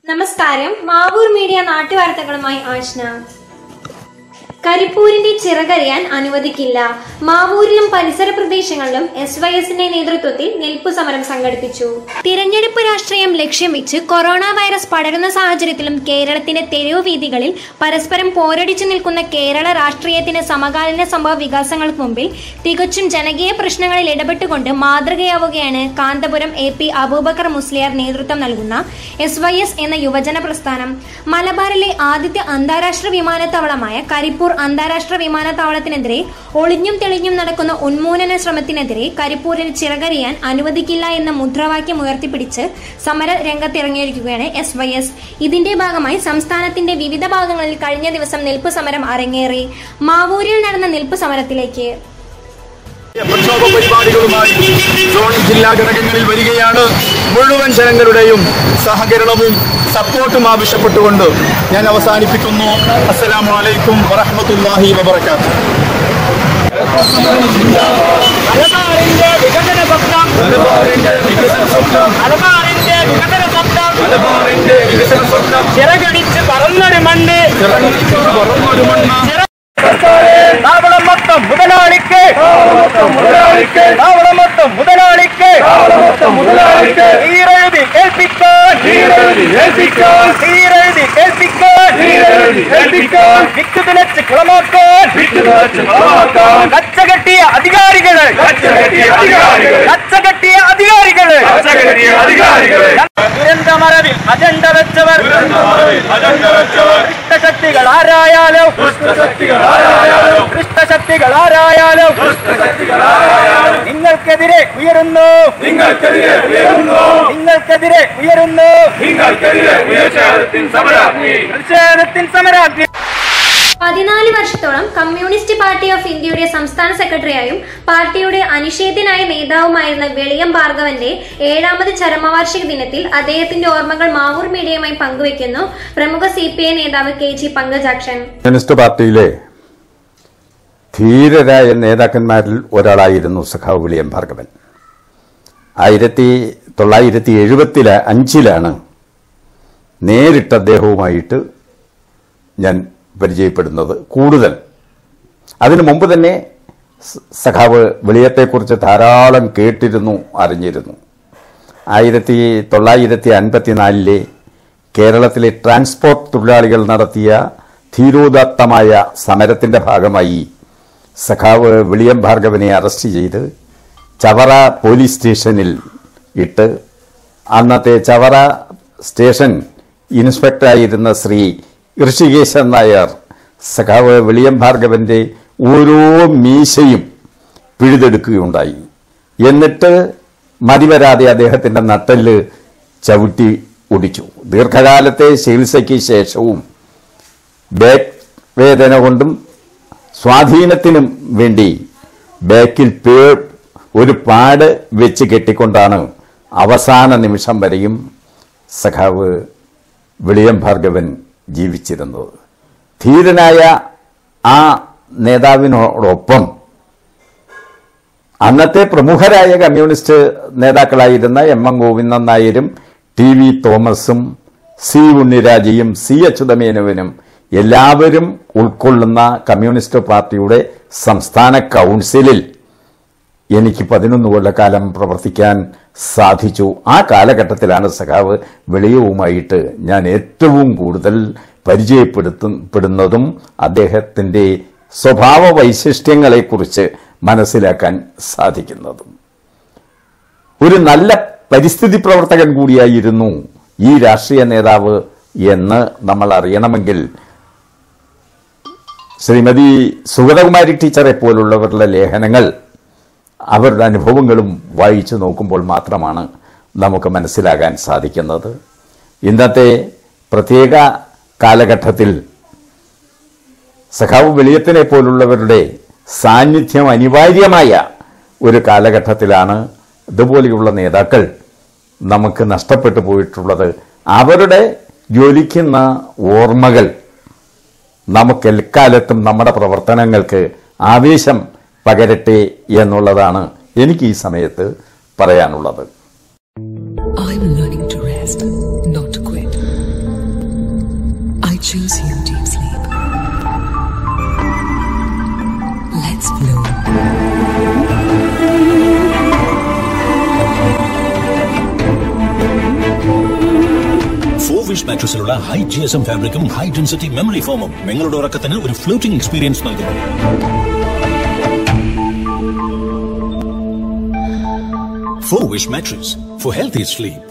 നമസ്കാരം മാവൂർ മീഡിയ നാട്ടുവാർത്തകളുമായി ആഷ്ന കരിപ്പൂരിന്റെ ചിറകരിയാൻ അനുവദിക്കില്ല മാവൂരിലും പരിസര പ്രദേശങ്ങളിലും എസ് വൈ എസിന്റെ നേതൃത്വത്തിൽ നിൽപ്പു സമരം സംഘടിപ്പിച്ചു തിരഞ്ഞെടുപ്പ് രാഷ്ട്രീയം ലക്ഷ്യം വെച്ച് കൊറോണ വൈറസ് പടരുന്ന സാഹചര്യത്തിലും കേരളത്തിന്റെ തെരുവ് വീതികളിൽ പരസ്പരം പോരടിച്ചു നിൽക്കുന്ന കേരള രാഷ്ട്രീയത്തിന് സമകാലീന സംഭവ വികാസങ്ങൾക്ക് മുമ്പിൽ തികച്ചും ജനകീയ പ്രശ്നങ്ങളിൽ ഇടപെട്ടുകൊണ്ട് മാതൃകയാവുകയാണ് കാന്തപുരം എ പി അബൂബക്കർ മുസ്ലിയാർ നേതൃത്വം നൽകുന്ന എസ് വൈ എസ് എന്ന യുവജന പ്രസ്ഥാനം മലബാറിലെ ആദ്യത്തെ അന്താരാഷ്ട്ര വിമാനത്താവളമായ കരിപ്പൂർ അന്താരാഷ്ട്ര വിമാനത്താവളത്തിനെതിരെ ഒളിഞ്ഞും തെളിഞ്ഞും നടക്കുന്ന ഉന്മൂലന ശ്രമത്തിനെതിരെ കരിപ്പൂരിന് ചിറകരിയാൻ അനുവദിക്കില്ല എന്ന മുദ്രാവാക്യം ഉയർത്തിപ്പിടിച്ച് സമര രംഗത്തിറങ്ങിയിരിക്കുകയാണ് എസ് വൈ എസ് ഇതിന്റെ ഭാഗമായി സംസ്ഥാനത്തിന്റെ വിവിധ ഭാഗങ്ങളിൽ കഴിഞ്ഞ ദിവസം നിൽപ്പ് സമരം അരങ്ങേറി മാവൂരിൽ നടന്ന നിൽപ്പ് സമരത്തിലേക്ക് പ്രക്ഷോഭ പരിപാടികളുമായി സോൺ ജില്ലാ ഘടകങ്ങളിൽ വരികയാണ് മുഴുവൻ ജനങ്ങളുടെയും സഹകരണവും സപ്പോർട്ടും ആവശ്യപ്പെട്ടുകൊണ്ട് ഞാൻ അവസാനിപ്പിക്കുന്നു അസ്സലാമു അലൈക്കും വറഹ്മത്തുള്ളാഹി വബറകാതുഹു മലബാറിന്റെ വികസന സ്വപ്നം മലബാറിന്റെ വികസന സ്വപ്നം മലബാറിന്റെ വികസന സ്വപ്നം മലബാറിന്റെ വികസന സ്വപ്നം ചിറകടിച്ച് പറന്നൊരു മണ്ണ് ചിറകടിച്ച് പറന്നൊരു മണ്ണ് താവളം മൊത്തം മുതലാളിക്ക് മുതലാളിക്ക് താവളം മൊത്തം മുതലാളിക്ക് മുതലാളിക്ക് തീരെഴുതി കേൾപ്പിക്കാൻ തീരെഴുതി ഏൽപ്പിക്കാൻ തീരെഴുതി കേൾപ്പിക്കാൻ തീരെഴുതി ഏൽപ്പിക്കാൻ വിക്ക് തുലച്ച് കുളമാക്കാൻ വിട്ടുനിറച്ച് വളമാക്കാൻ കച്ചകെട്ടിയ അധികാരികള് കച്ചകെട്ടിയ അധികാരികള് കച്ചകെട്ടിയ അധികാരികള് കച്ചകെട്ടിയ അധികാരികള് ദുരന്ത മറവിൽ അജണ്ട വെച്ചവർ അജണ്ട വെച്ചവർ ദുഷ്ടശക്തികൾ ആരായാലും ദുഷ്ടശക്തികൾ ആരായാലും ദുഷ്ടശക്തികൾ ആരായാലും നിങ്ങൾക്കെതിരെ ഉയരുന്നു നിങ്ങൾക്കെതിരെ ഉയരുന്നു നിങ്ങൾക്കെതിരെ ഉയരുന്നു നിങ്ങൾക്കെതിരെ ഉയർച്ചത്തിൻ സമരാഗ്നി പ്രതിഷേധത്തിൻ സമരാഗ്നി പതിനാല് വർഷത്തോളം കമ്മ്യൂണിസ്റ്റ് പാർട്ടി ഓഫ് ഇന്ത്യയുടെ സംസ്ഥാന സെക്രട്ടറിയായും പാർട്ടിയുടെ അനിഷേധ്യനായ നേതാവുമായിരുന്ന വെളിയം ഭാർഗവന്റെ ഏഴാമത് ചരമവാർഷിക ദിനത്തിൽ അദ്ദേഹത്തിന്റെ ഓർമ്മകൾ മാവൂർ മീഡിയയുമായി പങ്കുവയ്ക്കുന്നു പ്രമുഖ സി പി ഐ നേതാവ് കെ ജി പങ്കജാക്ഷൻ കമ്മ്യൂണിസ്റ്റ് പാർട്ടിയിലെ ധീരരായ നേതാക്കന്മാരിൽ ഒരാളായിരുന്നു സഖാവ് വിളിയം ഭാർഗവൻ ആയിരത്തി തൊള്ളായിരത്തി എഴുപത്തില അഞ്ചിലാണ് നേരിട്ട് അദ്ദേഹവുമായിട്ട് ഞാൻ പരിചയപ്പെടുന്നത് കൂടുതൽ അതിനു മുമ്പ് തന്നെ സ- സഖാവ് വെളിയത്തെക്കുറിച്ച് ധാരാളം കേട്ടിരുന്നു അറിഞ്ഞിരുന്നു ആയിരത്തി തൊള്ളായിരത്തി അൻപത്തിനാലിലെ കേരളത്തിലെ ട്രാൻസ്പോർട്ട് തൊഴിലാളികൾ നടത്തിയ ധീരോദത്തമായ സമരത്തിന്റെ ഭാഗമായി സഖാവ് വിളിയം ഭാർഗവനെ അറസ്റ്റ് ചെയ്ത് ചവറ പോലീസ് സ്റ്റേഷനിൽ ഇട്ട് അന്നത്തെ ചവറ സ്റ്റേഷൻ ഇൻസ്പെക്ടറായിരുന്ന ശ്രീ ഋഷികേശൻ നായർ സഖാവ് വിളിയം ഭാർഗവന്റെ ഓരോ മീശയും പിഴുതെടുക്കുകയുണ്ടായി എന്നിട്ട് മതിവരാതെ അദ്ദേഹത്തിന്റെ നട്ടല് ചവിട്ടി ഒടിച്ചു ദീർഘകാലത്തെ ചികിത്സയ്ക്ക് ശേഷവും ബാക്ക് വേദന കൊണ്ടും സ്വാധീനത്തിനും വേണ്ടി ബാക്കിൽ പേ ഒരു പാട് വെച്ച് കെട്ടിക്കൊണ്ടാണ് അവസാന നിമിഷം വരെയും സഖാവ് വിളിയം ഭാർഗവൻ ജീവിച്ചിരുന്നത് ധീരനായ ആ നേതാവിനോടൊപ്പം അന്നത്തെ പ്രമുഖരായ കമ്മ്യൂണിസ്റ്റ് നേതാക്കളായിരുന്ന എം എം ഗോവിന്ദൻ നായരും ടി വി തോമസും സി ഉണ്ണിരാജയും സി അച്യുതമേനവനും എല്ലാവരും ഉൾക്കൊള്ളുന്ന കമ്മ്യൂണിസ്റ്റ് പാർട്ടിയുടെ സംസ്ഥാന കൗൺസിലിൽ എനിക്ക് പതിനൊന്ന് കൊല്ലക്കാലം പ്രവർത്തിക്കാൻ സാധിച്ചു ആ കാലഘട്ടത്തിലാണ് സഖാവ് വെളിയവുമായിട്ട് ഞാൻ ഏറ്റവും കൂടുതൽ പരിചയപ്പെടുത്തപ്പെടുന്നതും അദ്ദേഹത്തിന്റെ സ്വഭാവ വൈശിഷ്ട്യങ്ങളെക്കുറിച്ച് മനസ്സിലാക്കാൻ സാധിക്കുന്നതും ഒരു നല്ല പരിസ്ഥിതി പ്രവർത്തകൻ കൂടിയായിരുന്നു ഈ രാഷ്ട്രീയ നേതാവ് എന്ന് നമ്മൾ അറിയണമെങ്കിൽ ശ്രീമതി സുഗതകുമാരി ടീച്ചറെ പോലുള്ളവരുടെ ലേഖനങ്ങൾ അവരുടെ അനുഭവങ്ങളും വായിച്ചു നോക്കുമ്പോൾ മാത്രമാണ് നമുക്ക് മനസ്സിലാകാൻ സാധിക്കുന്നത് ഇന്നത്തെ പ്രത്യേക കാലഘട്ടത്തിൽ സഖാവ് വെളിയത്തിനെ പോലുള്ളവരുടെ സാന്നിധ്യം അനിവാര്യമായ ഒരു കാലഘട്ടത്തിലാണ് ഇതുപോലെയുള്ള നേതാക്കൾ നമുക്ക് നഷ്ടപ്പെട്ടു പോയിട്ടുള്ളത് അവരുടെ ജ്വലിക്കുന്ന ഓർമ്മകൾ നമുക്ക് എക്കാലത്തും നമ്മുടെ പ്രവർത്തനങ്ങൾക്ക് ആവേശം പകരട്ടെ എന്നുള്ളതാണ് എനിക്ക് ഈ സമയത്ത് പറയാനുള്ളത് I'm learning to rest, not to quit. choose you, deep sleep. Let's flow. For wish മാട്രസിലുള്ള ഹൈ ജി എസ് എം ഫാബ്രിക്കും ഹൈ ഡെൻസിറ്റി മെമ്മറി ഫോമും നിങ്ങളുടെ ഉറക്കത്തിന് ഒരു ഫ്ലോട്ടിംഗ് എക്സ്പീരിയൻസ് നൽകുന്നു for wish mattress for healthy sleep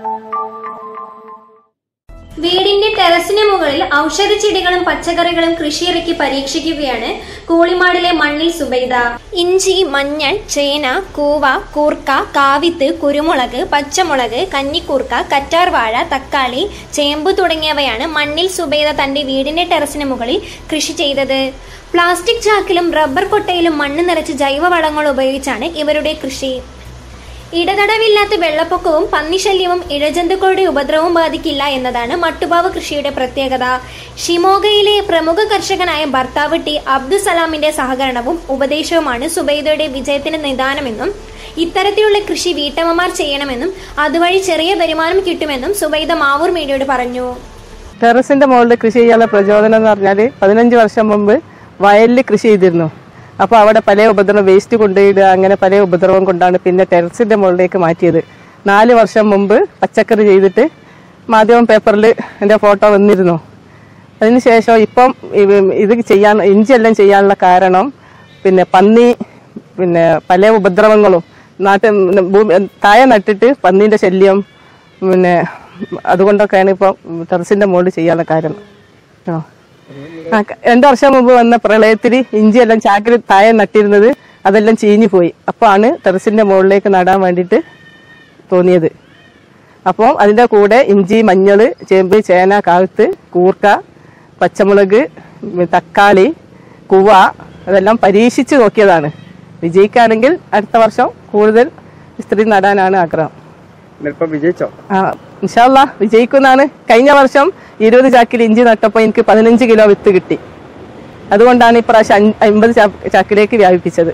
വീടിന്റെ ടെറസിന് മുകളിൽ ഔഷധ ചെടികളും പച്ചക്കറികളും കൃഷിയിറക്കി പരീക്ഷിക്കുകയാണ് കൂളിമാടിലെ മണ്ണിൽ സുബൈദ ഇഞ്ചി മഞ്ഞൾ ചേന കൂവ കൂർക്ക കാവിത്ത് കുരുമുളക് പച്ചമുളക് കന്നിക്കൂർക്ക കറ്റാർവാഴ തക്കാളി ചേമ്പ് തുടങ്ങിയവയാണ് മണ്ണിൽ സുബൈദ തന്റെ വീടിന്റെ ടെറസിന് മുകളിൽ കൃഷി ചെയ്തത് പ്ലാസ്റ്റിക് ചാക്കിലും റബ്ബർ കൊട്ടയിലും മണ്ണ് നിറച്ച് ജൈവവളങ്ങൾ ഉപയോഗിച്ചാണ് ഇവരുടെ കൃഷി ഇടതടവില്ലാത്ത വെള്ളപ്പൊക്കവും പന്നിശല്യവും ഇഴജന്തുക്കളുടെ ഉപദ്രവവും ബാധിക്കില്ല എന്നതാണ് മട്ടുപാവ് കൃഷിയുടെ പ്രത്യേകത ഷിമോഗയിലെ പ്രമുഖ കർഷകനായ ഭർത്താവ് ടി അബ്ദുസലാമിന്റെ സഹകരണവും ഉപദേശവുമാണ് സുബൈദയുടെ വിജയത്തിന് നിദാനമെന്നും ഇത്തരത്തിലുള്ള കൃഷി വീട്ടമ്മമാർ ചെയ്യണമെന്നും അതുവഴി ചെറിയ വരുമാനം കിട്ടുമെന്നും സുബൈദ മാവൂർ മീഡിയയോട് പറഞ്ഞു ടെറസിന്റെ മുകളിൽ കൃഷി ചെയ്യാനുള്ള പ്രചോദനം എന്ന് പറഞ്ഞാൽ പതിനഞ്ച് വർഷം മുമ്പ് വയലിൽ കൃഷി ചെയ്തിരുന്നു അപ്പോൾ അവിടെ പല ഉപദ്രവം വേസ്റ്റ് കൊണ്ടുപോയിടുക അങ്ങനെ പല ഉപദ്രവം കൊണ്ടാണ് പിന്നെ ടെറസിന്റെ മുകളിലേക്ക് മാറ്റിയത് നാല് വർഷം മുമ്പ് പച്ചക്കറി ചെയ്തിട്ട് മാധ്യമം പേപ്പറിൽ എൻ്റെ ഫോട്ടോ വന്നിരുന്നു അതിനുശേഷം ഇപ്പം ഇവ- ഇത് ചെയ്യാൻ ഇഞ്ചിയെല്ലാം ചെയ്യാനുള്ള കാരണം പിന്നെ പന്നി പിന്നെ പല ഉപദ്രവങ്ങളും നാട്ടിൽ ഭൂമി താഴെ നട്ടിട്ട് പന്നീൻ്റെ ശല്യം പിന്നെ അതുകൊണ്ടൊക്കെയാണ് ഇപ്പോൾ ടെറസിന്റെ മുകളിൽ ചെയ്യാനുള്ള കാരണം ആ. ആ, ക- രണ്ടു വർഷം മുമ്പ് വന്ന പ്രളയത്തിൽ ഇഞ്ചിയെല്ലാം ചാക്കിൽ താഴെ നട്ടിരുന്നത് അതെല്ലാം ചീഞ്ഞു പോയി അപ്പോൾ ആണ് ടെറസിന്റെ മുകളിലേക്ക് നടാൻ വേണ്ടിയിട്ട് തോന്നിയത് അപ്പോൾ അതിൻ്റെ കൂടെ ഇഞ്ചി മഞ്ഞൾ ചേമ്പ് ചേന കാവത്ത് കൂർക്ക പച്ചമുളക് ഉം, തക്കാളി കുവ അതെല്ലാം പരീക്ഷിച്ച് നോക്കിയതാണ് വിജയിക്കുകയാണെങ്കിൽ അടുത്ത വർഷം കൂടുതൽ സ്ത്രീ നടാനാണ് ആഗ്രഹം ഇപ്പം വിജയിച്ചോ ആ ഇൻഷാല്ല വിജയിക്കുന്നാണ് കഴിഞ്ഞ വർഷം ഇരുപത് ചാക്കിൽ ഇഞ്ചി നട്ടപ്പോൾ എനിക്ക് പതിനഞ്ച് കിലോ വിത്ത് കിട്ടി അതുകൊണ്ടാണ് ഇപ്രാവശ്യം അഞ്ച്- അമ്പത് ചാ- ചാക്കിലേക്ക് വ്യാപിപ്പിച്ചത്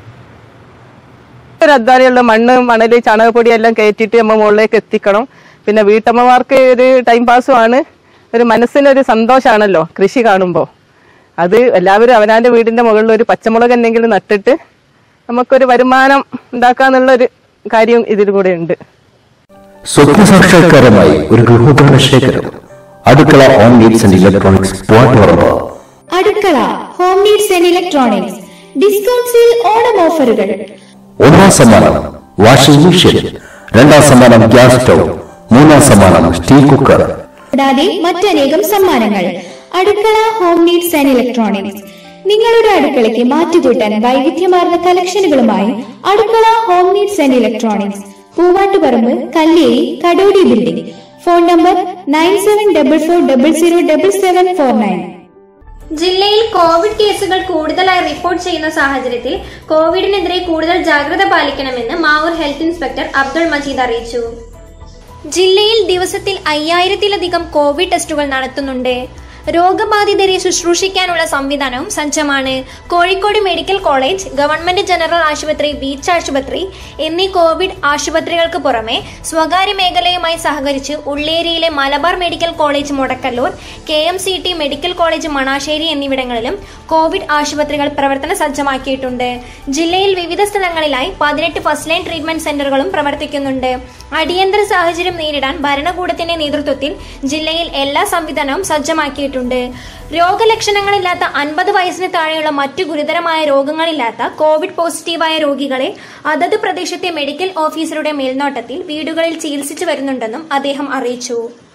ഒരു അധ്വാനിയുള്ള മണ്ണ് മണല് ചാണകപ്പൊടി എല്ലാം കയറ്റിയിട്ട് നമ്മൾ മുകളിലേക്ക് എത്തിക്കണം പിന്നെ വീട്ടമ്മമാർക്ക് ഒരു ടൈം പാസുമാണ് ഒരു മനസ്സിനൊരു സന്തോഷമാണല്ലോ കൃഷി കാണുമ്പോൾ അത് എല്ലാവരും അവനാന്റെ വീടിന്റെ മുകളിൽ ഒരു പച്ചമുളക് എന്തെങ്കിലും നട്ടിട്ട് നമുക്കൊരു വരുമാനം ഉണ്ടാക്കാന്നുള്ള ഒരു കാര്യം ഇതിൽ കൂടെ ഉണ്ട് സ്വപ്ന സാക്ഷാത്കാരമായി ഒരു ഗൃഹോപകരണ ശേഖരം Adukkala home needs and electronics പോയിട്ടുറമ്പ് Adukkala home needs and electronics discount sale Onam ഓഫറുകൾ ഒന്നാം സമ്മാനം വാഷിംഗ് മെഷീൻ രണ്ടാം സമ്മാനം ഗ്യാസ് സ്റ്റൗ മൂന്നാം സമ്മാനം സ്റ്റീൽ കുക്കർ കൂടാതെ മറ്റനേകം സമ്മാനങ്ങൾ അടുക്കള ഹോം നീഡ്സ് ആൻഡ് ഇലക്ട്രോണിക്സ് നിങ്ങളുടെ അടുക്കളയ്ക്ക് മാറ്റുകൂട്ടാൻ വൈവിധ്യമാർന്ന കളക്ഷനുകളുമായി Adukkala home needs and electronics Poovattuparamba Kalleri Kadodi building phone number nine seven double four double zero double seven four nine ജില്ലയിൽ കോവിഡ് കേസുകൾ കൂടുതലായി റിപ്പോർട്ട് ചെയ്യുന്ന സാഹചര്യത്തിൽ കോവിഡിനെതിരെ കൂടുതൽ ജാഗ്രത പാലിക്കണമെന്ന് മാവൂർ ഹെൽത്ത് ഇൻസ്പെക്ടർ അബ്ദുൾ മജീദ് അറിയിച്ചു ജില്ലയിൽ ദിവസത്തിൽ അയ്യായിരത്തിലധികം കോവിഡ് ടെസ്റ്റുകൾ നടത്തുന്നുണ്ട് രോഗബാധിതരെ ശുശ്രൂഷിക്കാനുള്ള സംവിധാനവും സജ്ജമാണ് Kozhikode medical college government general ആശുപത്രി ബീച്ച് ആശുപത്രി എന്നീ കോവിഡ് ആശുപത്രികൾക്ക് പുറമെ സ്വകാര്യ മേഖലയുമായി സഹകരിച്ച് ഉള്ളേരിയിലെ Malabar medical college Mudakkallur K M C T medical college Manassery എന്നിവിടങ്ങളിലും കോവിഡ് ആശുപത്രികൾ പ്രവർത്തന സജ്ജമാക്കിയിട്ടുണ്ട് ജില്ലയിൽ വിവിധ സ്ഥലങ്ങളിലായി പതിനെട്ട് ഫസ്റ്റ് ലൈൻ ട്രീറ്റ്മെന്റ് സെന്ററുകളും പ്രവർത്തിക്കുന്നുണ്ട് അടിയന്തര സാഹചര്യം നേരിടാൻ ഭരണകൂടത്തിന്റെ നേതൃത്വത്തിൽ ജില്ലയിൽ എല്ലാ സംവിധാനവും സജ്ജമാക്കിയിട്ടുണ്ട് രോഗലക്ഷണങ്ങളില്ലാത്ത അൻപത് വയസ്സിന് താഴെയുള്ള മറ്റു ഗുരുതരമായ രോഗങ്ങളില്ലാത്ത കോവിഡ് പോസിറ്റീവായ രോഗികളെ അതത് പ്രദേശത്തെ മെഡിക്കൽ ഓഫീസറുടെ മേൽനോട്ടത്തിൽ വീടുകളിൽ ചികിത്സിച്ചു വരുന്നുണ്ടെന്നും അദ്ദേഹം അറിയിച്ചു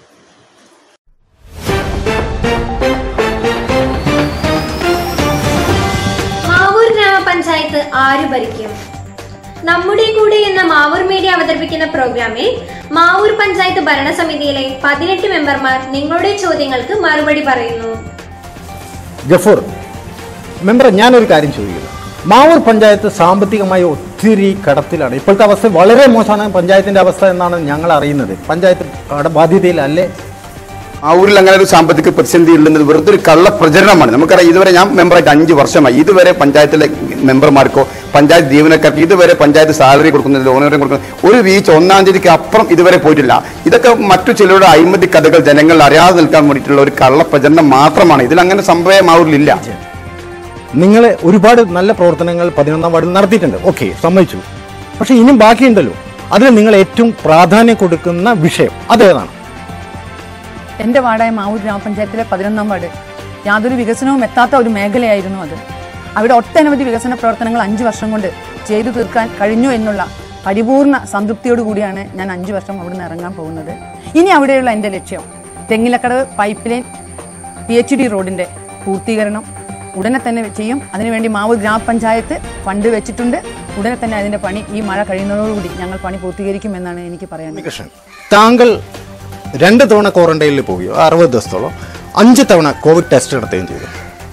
മാവൂർ ഗ്രാമപഞ്ചായത്ത് ആര് ഭരിക്കും നമ്മുടെ കൂടെ എന്ന മാവൂർ മീഡിയ അവതരിപ്പിക്കുന്ന പ്രോഗ്രാമിൽ മാവൂർ പഞ്ചായത്ത് ഭരണസമിതിയിലെ പതിനെട്ട് മെമ്പർമാർ നിങ്ങളുടെ ചോദ്യങ്ങൾക്ക് മറുപടി പറയുന്നു ഗഫൂർ മെമ്പർ ഞാനൊരു കാര്യം ചോദിക്കുന്നു മാവൂർ പഞ്ചായത്ത് സാമ്പത്തികമായി ഒത്തിരി കടത്തിലാണ് ഇപ്പോഴത്തെ അവസ്ഥ വളരെ മോശമാണ് പഞ്ചായത്തിന്റെ അവസ്ഥ എന്നാണ് ഞങ്ങൾ അറിയുന്നത് പഞ്ചായത്ത് കടബാധ്യതയിലല്ലേ ആ ഊരിൽ അങ്ങനെ ഒരു സാമ്പത്തിക പ്രതിസന്ധി ഉള്ളത് വെറുതെ ഒരു കള്ള പ്രചരണമാണ് നമുക്കറിയാം ഇതുവരെ ഞാൻ മെമ്പറായിട്ട് അഞ്ച് വർഷമായി ഇതുവരെ പഞ്ചായത്തിലെ മെമ്പർമാർക്കോ പഞ്ചായത്ത് ജീവനക്കാർക്ക് ഇതുവരെ പഞ്ചായത്ത് സാലറി കൊടുക്കുന്നത് ഓണറിന് കൊടുക്കുന്നത് ഒരു വീഴ്ച ഒന്നാം തീയതിക്ക് അപ്പുറം ഇതുവരെ പോയിട്ടില്ല ഇതൊക്കെ മറ്റു ചിലരുടെ അഴിമതി കഥകൾ ജനങ്ങൾ അറിയാതെ നിൽക്കാൻ വേണ്ടിയിട്ടുള്ള ഒരു കള്ള പ്രചരണം മാത്രമാണ് ഇതിൽ അങ്ങനെ സംഭവം ആ ഊരിലില്ല നിങ്ങൾ ഒരുപാട് നല്ല പ്രവർത്തനങ്ങൾ പതിനൊന്നാം വാർഡിൽ നടത്തിയിട്ടുണ്ട് ഓക്കെ സമ്മതിച്ചു പക്ഷെ ഇനിയും ബാക്കിയുണ്ടല്ലോ അതിൽ നിങ്ങൾ ഏറ്റവും പ്രാധാന്യം കൊടുക്കുന്ന വിഷയം അതേതാണ് എൻ്റെ വാർഡായ മാവൂർ ഗ്രാമപഞ്ചായത്തിലെ പതിനൊന്നാം വാർഡ് യാതൊരു വികസനവും എത്താത്ത ഒരു മേഖലയായിരുന്നു അത് അവിടെ ഒട്ടനവധി വികസന പ്രവർത്തനങ്ങൾ അഞ്ച് വർഷം കൊണ്ട് ചെയ്തു തീർക്കാൻ കഴിഞ്ഞു എന്നുള്ള പരിപൂർണ സംതൃപ്തിയോടു കൂടിയാണ് ഞാൻ അഞ്ച് വർഷം അവിടുന്ന് ഇറങ്ങാൻ പോകുന്നത് ഇനി അവിടെയുള്ള എൻ്റെ ലക്ഷ്യം Thengilakkadavu pipeline P H D റോഡിൻ്റെ പൂർത്തീകരണം ഉടനെ തന്നെ ചെയ്യും അതിനുവേണ്ടി മാവൂർ ഗ്രാമപഞ്ചായത്ത് ഫണ്ട് വെച്ചിട്ടുണ്ട് ഉടനെ തന്നെ അതിൻ്റെ പണി ഈ മഴ കഴിയുന്നതോടുകൂടി ഞങ്ങൾ പണി പൂർത്തീകരിക്കുമെന്നാണ് എനിക്ക് പറയാനുള്ളത് കൃഷ്ണൻ താങ്കൾ രണ്ട് തവണ ക്വാറന്റൈനിൽ പോവുകയോ അറുപത് ദിവസത്തോളം അഞ്ച് തവണ കോവിഡ് ടെസ്റ്റ് നടത്തുകയും ചെയ്തു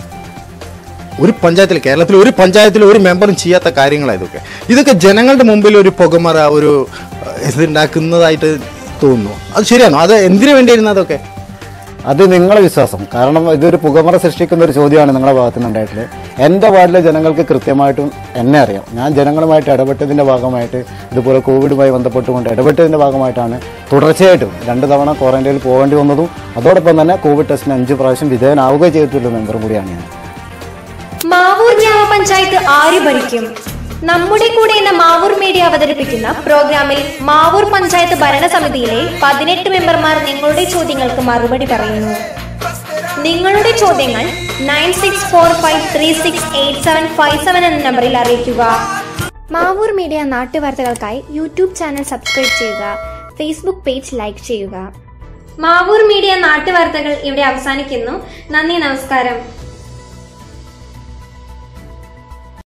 ഒരു പഞ്ചായത്തിൽ കേരളത്തിൽ ഒരു പഞ്ചായത്തിൽ ഒരു മെമ്പറും ചെയ്യാത്ത കാര്യങ്ങളാണ് ഇതൊക്കെ ഇതൊക്കെ ജനങ്ങളുടെ മുമ്പിൽ ഒരു പുകമറ ഒരു ഏഹ്, ഇതുണ്ടാക്കുന്നതായിട്ട് തോന്നുന്നു അത് ശരിയാണോ അത് എന്തിനു വേണ്ടിയിരുന്നു അതൊക്കെ അത് നിങ്ങളെ വിശ്വാസം കാരണം ഇതൊരു പുകമറ സൃഷ്ടിക്കുന്ന ഒരു ചോദ്യമാണ് നിങ്ങളുടെ ഭാഗത്തു നിന്നുണ്ടായിട്ടുള്ളത് എൻ്റെ വാർഡിലെ ജനങ്ങൾക്ക് കൃത്യമായിട്ടും എന്നെ അറിയാം ഞാൻ ജനങ്ങളുമായിട്ട് ഇടപെട്ടതിൻ്റെ ഭാഗമായിട്ട് ഇതുപോലെ കോവിഡുമായി ബന്ധപ്പെട്ടുകൊണ്ട് ഇടപെട്ടതിൻ്റെ ഭാഗമായിട്ടാണ് തുടർച്ചയായിട്ടും രണ്ട് തവണ ക്വാറന്റൈനിൽ പോകേണ്ടി വന്നതും അതോടൊപ്പം തന്നെ കോവിഡ് ടെസ്റ്റിന് അഞ്ച് പ്രാവശ്യം വിധേയനാവുകയും ചെയ്തിട്ടുള്ള മെമ്പറും കൂടിയാണ് ഞാൻ മാവൂർ ഗ്രാമപഞ്ചായത്ത് ആര് ഭരിക്കും നമ്മുടെ കൂടെ എന്ന മാവൂർ മീഡിയ അവതരിപ്പിക്കുന്ന പ്രോഗ്രാമിൽ മാവൂർ പഞ്ചായത്ത് ഭരണസമിതിയിലെ പതിനെട്ട് മെമ്പർമാർ നിങ്ങളുടെ ചോദ്യങ്ങൾക്ക് മറുപടി പറയുന്നു നിങ്ങളുടെ ചോദ്യങ്ങൾ nine six four five three six eight seven five seven എന്ന നമ്പറിൽ അറിയിക്കുക മാവൂർ മീഡിയ നാട്ടുവാർത്തകൾക്കായി യൂട്യൂബ് ചാനൽ സബ്സ്ക്രൈബ് ചെയ്യുക ഫേസ്ബുക്ക് പേജ് ലൈക്ക് ചെയ്യുക മാവൂർ മീഡിയ നാട്ടുവാർത്തകൾ ഇവിടെ അവസാനിക്കുന്നു നന്ദി നമസ്കാരം